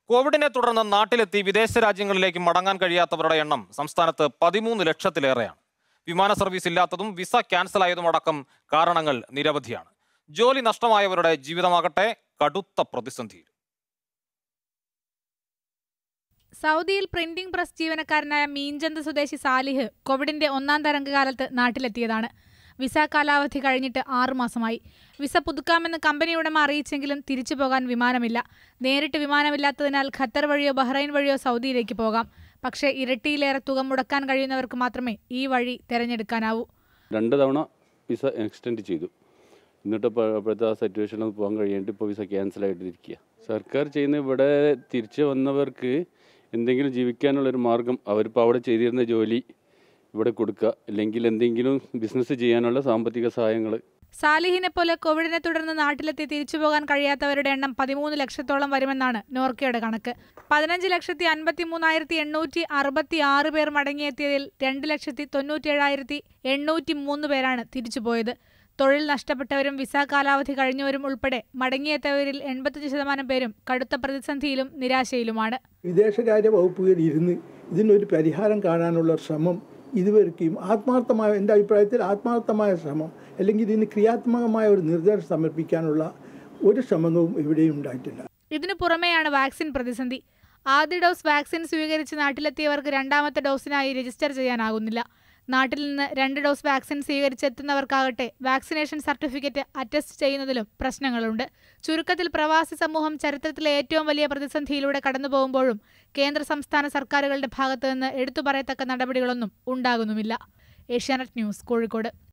കോവിഡിനെ തുടർന്ന് നാട്ടിലെത്തി വിദേശ രാജ്യങ്ങളിലേക്ക് മടങ്ങാൻ കഴിയാത്തവരുടെ എണ്ണം സംസ്ഥാനത്ത് പതിമൂന്ന് ലക്ഷത്തിലേറെയാണ് വിമാന സർവീസ് ഇല്ലാത്തതും വിസ ക്യാൻസലായതുമടക്കം കാരണങ്ങൾ നിരവധിയാണ് ജോലി നഷ്ടമായവരുടെ ജീവിതമാകട്ടെ കടുത്ത പ്രതിസന്ധിയിൽ സൗദിയിൽ പ്രിന്റിംഗ് പ്രസ് ജീവനക്കാരനായ മീൻചന്ത് സ്വദേശി സാലിഹ് കോവിഡിന്റെ ഒന്നാം തരംഗകാലത്ത് നാട്ടിലെത്തിയതാണ് വിസ കാലാവധി കഴിഞ്ഞിട്ട് ആറുമാസമായി വിസ പുതുക്കാമെന്ന് കമ്പനി ഉടമ അറിയിച്ചെങ്കിലും തിരിച്ചു പോകാൻ വിമാനമില്ല നേരിട്ട് വിമാനമില്ലാത്തതിനാൽ ഖത്തർ വഴിയോ ബഹ്റൈൻ വഴിയോ സൗദിയിലേക്ക് പോകാം പക്ഷേ ഇരട്ടിയിലേറെ തുക മുടക്കാൻ കഴിയുന്നവർക്ക് മാത്രമേ ഈ വഴി തിരഞ്ഞെടുക്കാനാവൂ രണ്ട് തവണ വിസ എക്സ്റ്റെൻഡ് ചെയ്തു എന്നിട്ട് ഇപ്പോൾ ഇപ്പോഴത്തെ ആ സിറ്റുവേഷനിൽ പോകാൻ കഴിയാണ്ട് ഇപ്പോൾ വിസ ക്യാൻസൽ ആയിട്ടിരിക്കുക സർക്കാർ ചെയ്യുന്ന ഇവിടെ തിരിച്ചു വന്നവർക്ക് എന്തെങ്കിലും ജീവിക്കാനുള്ളൊരു മാർഗം അവരിപ്പോൾ അവിടെ ചെയ്തിരുന്ന ജോലി ഇവിടെ കൊടുക്കുക അല്ലെങ്കിൽ എന്തെങ്കിലും ബിസിനസ് ചെയ്യാനുള്ള സാമ്പത്തിക സഹായങ്ങൾ സാലിഹിനെ പോലെ കോവിഡിനെ തുടർന്ന് നാട്ടിലെത്തി തിരിച്ചുപോകാൻ കഴിയാത്തവരുടെ എണ്ണം പതിമൂന്ന് ലക്ഷത്തോളം വരുമെന്നാണ് നോർക്കയുടെ കണക്ക് പതിനഞ്ച് ലക്ഷത്തി അൻപത്തി മൂന്നായിരത്തി എണ്ണൂറ്റി അറുപത്തി ആറ് പേർ മടങ്ങിയെത്തിയതിൽ രണ്ട് ലക്ഷത്തി തൊണ്ണൂറ്റേഴായിരത്തി എണ്ണൂറ്റി മൂന്ന് പേരാണ് തിരിച്ചുപോയത് തൊഴിൽ നഷ്ടപ്പെട്ടവരും വിസ കാലാവധി കഴിഞ്ഞവരും ഉൾപ്പെടെ മടങ്ങിയെത്തിയവരിൽ എൺപത്തഞ്ച് ശതമാനം പേരും കടുത്ത പ്രതിസന്ധിയിലും നിരാശയിലുമാണ് വിദേശകാര്യ വകുപ്പുകൾ ഇരുന്ന് ഇതിനൊരു പരിഹാരം കാണാനുള്ള ശ്രമം ഇതുവരെയും ആത്മാർത്ഥമായ എൻ്റെ അഭിപ്രായത്തിൽ ആത്മാർത്ഥമായ ശ്രമം അല്ലെങ്കിൽ ഇതിന് ക്രിയാത്മകമായ ഒരു നിർദ്ദേശം സമർപ്പിക്കാനുള്ള ഒരു ശ്രമവും ഇവിടെയും ഉണ്ടായിട്ടില്ല ഇതിനു പുറമെയാണ് വാക്സിൻ പ്രതിസന്ധി ആദ്യ ഡോസ് വാക്സിൻ സ്വീകരിച്ച് നാട്ടിലെത്തിയവർക്ക് രണ്ടാമത്തെ ഡോസിനായി രജിസ്റ്റർ ചെയ്യാനാകുന്നില്ല നാട്ടിൽ നിന്ന് രണ്ട് ഡോസ് വാക്സിൻ സ്വീകരിച്ചെത്തുന്നവർക്കാകട്ടെ വാക്സിനേഷൻ സർട്ടിഫിക്കറ്റ് അറ്റസ്റ്റ് ചെയ്യുന്നതിലും പ്രശ്നങ്ങളുണ്ട് ചുരുക്കത്തിൽ പ്രവാസി സമൂഹം ചരിത്രത്തിലെ ഏറ്റവും വലിയ പ്രതിസന്ധിയിലൂടെ കടന്നുപോകുമ്പോഴും കേന്ദ്ര സംസ്ഥാന സർക്കാരുകളുടെ ഭാഗത്തുനിന്ന് എടുത്തു പറയത്തക്ക നടപടികളൊന്നും ഉണ്ടാകുന്നുമില്ല ഏഷ്യാനെറ്റ് ന്യൂസ് കോഴിക്കോട്